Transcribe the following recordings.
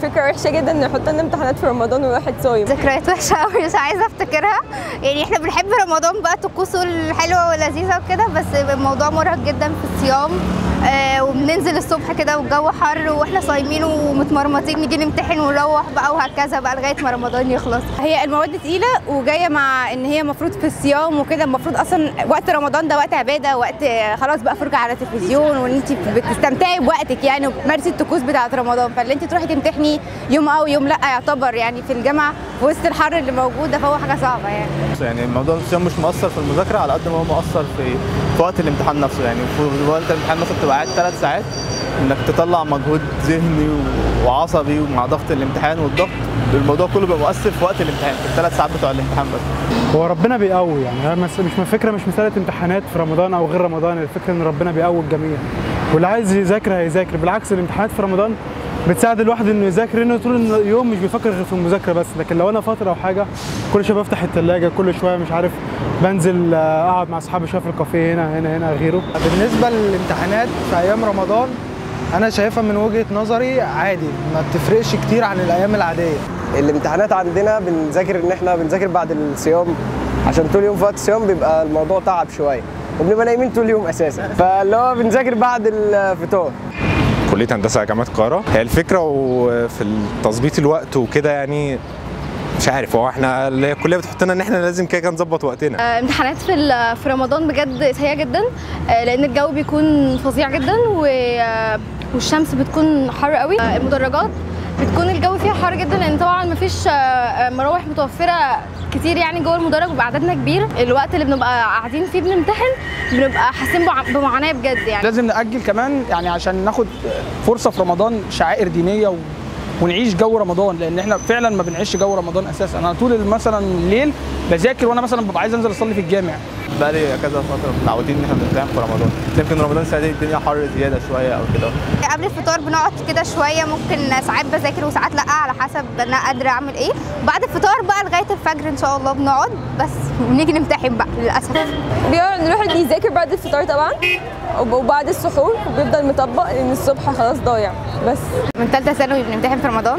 فكره وحشه جدا ان يحط لنا امتحانات في رمضان وواحد صايم ذكريات وحشه قوي مش عايزه افتكرها يعني احنا بنحب رمضان بقى طقوسه الحلوه واللذيذه وكده بس الموضوع مرهق جدا في الصيام آه وبننزل الصبح كده والجو حر واحنا صايمين ومتمرمطين نيجي نمتحن ونروح بقى وهكذا بقى لغايه ما رمضان يخلص هي المواد تقيله وجايه مع ان هي المفروض في الصيام وكده المفروض اصلا وقت رمضان ده وقت عباده وقت خلاص بقى فرجه على التلفزيون وان انت بتستمتعي بوقتك يعني وبتمارسي الطقوس بتاعه رمضان فاللي انت تروحي تمتحني يوم او يوم لا يعتبر يعني في الجامعه في وسط الحر اللي موجوده فهو حاجه صعبه يعني يعني موضوع الصيام مش مؤثر في المذاكره على قد ما هو مؤثر في في وقت الامتحان نفسه يعني في وقت الامتحان مثلا بتبقى قاعد ثلاث ساعات انك تطلع مجهود ذهني وعصبي ومع ضغط الامتحان والضغط الموضوع كله بيبقى مؤثر في وقت الامتحان في الثلاث ساعات بتوع الامتحان بس هو ربنا بيقوي يعني هي مس- مش فكره مش مساله امتحانات في رمضان او غير رمضان الفكره ان ربنا بيقوي الجميع واللي عايز يذاكر هيذاكر بالعكس الامتحانات في رمضان بتساعد الواحد انه يذاكر لانه طول اليوم مش بيفكر غير في المذاكره بس لكن لو انا فتره او حاجه كل شويه بفتح الثلاجه كل شويه مش عارف بنزل آه، اقعد مع اصحابي شويه في الكافيه هنا هنا هنا غيره بالنسبة للامتحانات في أيام رمضان أنا شايفها من وجهة نظري عادي ما بتفرقش كتير عن الأيام العادية الامتحانات عندنا بنذاكر ان احنا بنذاكر بعد الصيام عشان طول اليوم في وقت الصيام بيبقى الموضوع تعب شويه وبنبقى نايمين طول اليوم اساسا فاللي هو بنذاكر بعد الفطار كليه هندسه جامعه القاهره هي الفكره وفي تظبيط الوقت وكده يعني مش عارف هو احنا الكليه بتحط لنا ان احنا لازم كده كده نظبط وقتنا آه، امتحانات في ال- في رمضان بجد سيئه جدا آه، لان الجو بيكون فظيع جدا و- آه، والشمس بتكون حر قوي آه، المدرجات بتكون الجو فيها حر جدا لان طبعا مفيش آه، آه، مراوح متوفره كتير يعني جوه المدرج وبيبقى عددنا كبير الوقت اللي بنبقى قاعدين فيه بنمتحن بنبقى حاسين بمع- بمعاناه بجد يعني لازم نأجل كمان يعني عشان ناخد فرصة في رمضان شعائر دينية و... ونعيش جو رمضان لان احنا فعلا ما بنعيش جو رمضان اساسا انا طول مثلا الليل بذاكر وانا مثلا ببقى عايز انزل اصلي في الجامع بقى لي كذا فتره متعودين ان احنا بنمتحن في رمضان يمكن رمضان السنه دي الدنيا حر زياده شويه او كده قبل الفطار بنقعد كده شويه ممكن ساعات بذاكر وساعات لا على حسب انا قادره اعمل ايه وبعد الفطار بقى لغايه الفجر ان شاء الله بنقعد بس ونيجي نمتحن بقى للاسف بيقعد الواحد يذاكر بعد الفطار طبعا وب- وبعد السحور وبيفضل مطبق لان الصبح خلاص ضايع بس من ثالثه ثانوي بنمتحن في رمضان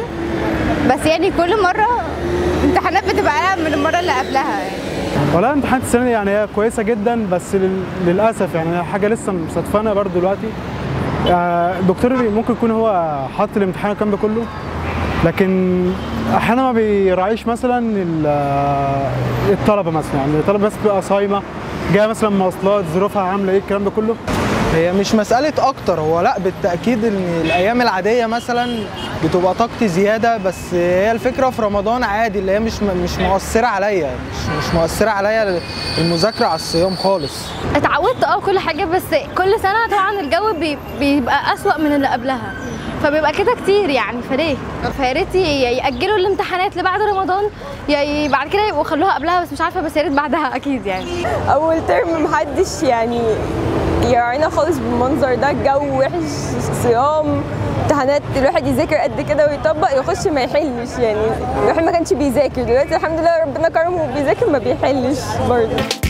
بس يعني كل مره امتحانات بتبقى اقل من المره اللي قبلها يعني والله امتحانات السنه دي يعني هي كويسه جدا بس لل- للاسف يعني هي حاجه لسه مصادفانا برضو دلوقتي آه، الدكتور بي- ممكن يكون هو حاط الامتحان الكلام ده كله لكن احيانا ما بيراعيش مثلا ال- آه، الطلبه مثلا يعني الطلبه بس بتبقى صايمه جايه مثلا مواصلات ظروفها عامله ايه الكلام ده كله هي مش مسألة أكتر هو لا بالتأكيد إن الأيام العادية مثلا بتبقى طاقتي زيادة بس هي الفكرة في رمضان عادي اللي هي مش مش مؤثرة عليا مش مش مؤثرة عليا المذاكرة على الصيام خالص اتعودت اه كل حاجه بس كل سنه طبعا الجو بي- بيبقى اسوأ من اللي قبلها فبيبقى كده كتير يعني فليه فيا ريت ي- ياجلوا الامتحانات لبعد رمضان يا ي- بعد كده يبقوا خلوها قبلها بس مش عارفه بس يا ريت بعدها اكيد يعني اول ترم محدش يعني يراعينا خالص بالمنظر ده الجو وحش صيام امتحانات الواحد يذاكر قد كده ويطبق يخش ما يحلش يعني الواحد ما كانش بيذاكر دلوقتي الحمد لله ربنا كرمه وبيذاكر ما بيحلش برضه